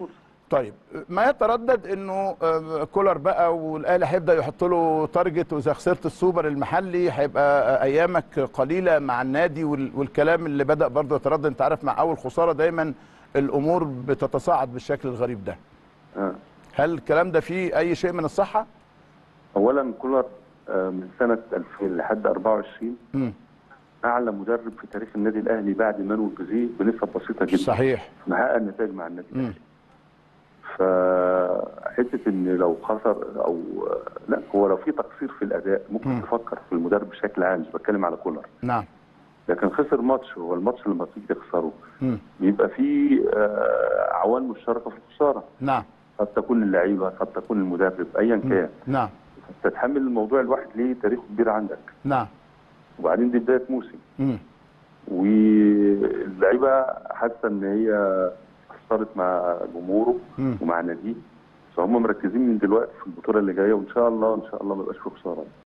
فرصه طيب ما يتردد انه آه، كولر بقى والاهلي هيبدا يحط له تارجت واذا خسرت السوبر المحلي هيبقى آه، ايامك قليله مع النادي وال- والكلام اللي بدا برضه يتردد انت عارف مع اول خساره دايما الامور بتتصاعد بالشكل الغريب ده آه. هل الكلام ده فيه اي شيء من الصحه؟ اولا كولر آه، من سنه 2000 لحد 24 امم اعلى مدرب في تاريخ النادي الاهلي بعد مانويل جوزيه بنسب بسيطه جدا صحيح محقق نتائج مع النادي امم الاهلي فحته ان لو خسر او لا هو لو في تقصير في الاداء ممكن مم. تفكر في المدرب بشكل عام مش بتكلم على كولر نعم لكن خسر ماتش هو الماتش لما تيجي تخسره امم بيبقى فيه آه، عوامل مشتركه في الخساره نعم قد تكون اللعيبه قد تكون المدرب ايا كان نعم تتحمل الموضوع الواحد ليه تاريخ كبير عندك نعم وبعدين دي بدايه موسم امم واللعيبه حاسه ان هي قصرت مع جمهوره مم. ومع ناديه فهم مركزين من دلوقتي في البطوله اللي جايه وان شاء الله ان شاء الله ما يبقاش في خساره